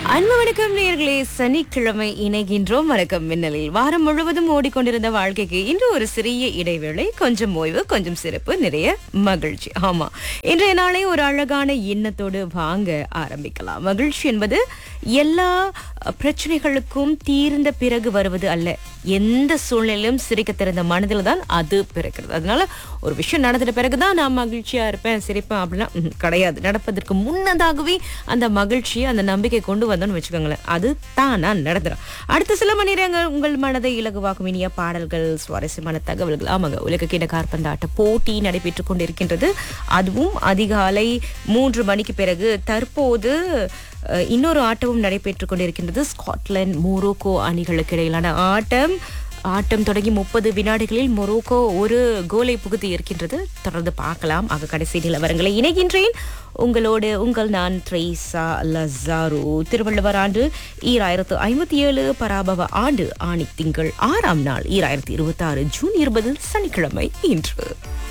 அன்பு வணக்கம் நேர்களே சனிக்கிழமை இணைகின்றோம் வணக்கம் மின்னலில் வாரம் முழுவதும் ஓடிக்கொண்டிருந்த வாழ்க்கைக்கு இன்று ஒரு சிறிய இடைவேளை கொஞ்சம் ஓய்வு கொஞ்சம் சிறப்பு நிறைய மகிழ்ச்சி ஆமா இன்றைய நாளை ஒரு அழகான எண்ணத்தோடு வாங்க ஆரம்பிக்கலாம் மகிழ்ச்சி என்பது எல்லா அஹ், பிரச்சனைகளுக்கும் தீர்ந்த பிறகு வருவது அல்ல எந்த சூழ்நிலையிலும் சிரிக்க திறந்த மனதில் தான் அது பிறக்கிறது அதனால ஒரு விஷயம் நடந்துட்ட பிறகுதான் நான் மகிழ்ச்சியா இருப்பேன் சிரிப்பேன் அப்படின்னா ம்ஹும், கிடையாது நடப்பதற்கு முன்னதாகவே அந்த மகிழ்ச்சியை அந்த நம்பிக்கை கொண்டு வந்தோம்னு வச்சுக்கோங்களேன் அது தானா நடந்துடும் அடுத்த சில மணி நேரங்கள் உங்கள் மனதை இலகுவாக்கும் இனிய பாடல்கள் சுவாரஸ்யமான தகவல்கள் ஆமாங்க உலக கிட கார்பந்தாட்ட போட்டி நடைபெற்றுக் கொண்டிருக்கின்றது அதுவும் அதிகாலை மூன்று மணிக்கு பிறகு தற்போது அஹ், இன்னொரு ஆட்டமும் நடைபெற்றுக் கொண்டிருக்கின்றது ஸ்காட்லாந்து மொரோக்கோ அணிகளுக்கு இடையிலான ஆட்டம் ஆட்டம் தொடங்கி முப்பது வினாடிகளில் மொரோக்கோ ஒரு கோலை புகுத்தி இருக்கின்றது தொடர்ந்து பார்க்கலாம் ஆக கடைசி நிலவரங்களை இணைகின்றேன் உங்களோடு உங்கள் நான் ட்ரேசா லசாரு திருவள்ளுவர் ஆண்டு ஈராயிரத்து ஐம்பத்தி ஏழு பராபவ ஆண்டு ஆணி திங்கள் ஆறாம் நாள் ஈராயிரத்தி இருபத்தி ஆறு ஜூன் இருபது சனிக்கிழமை இன்று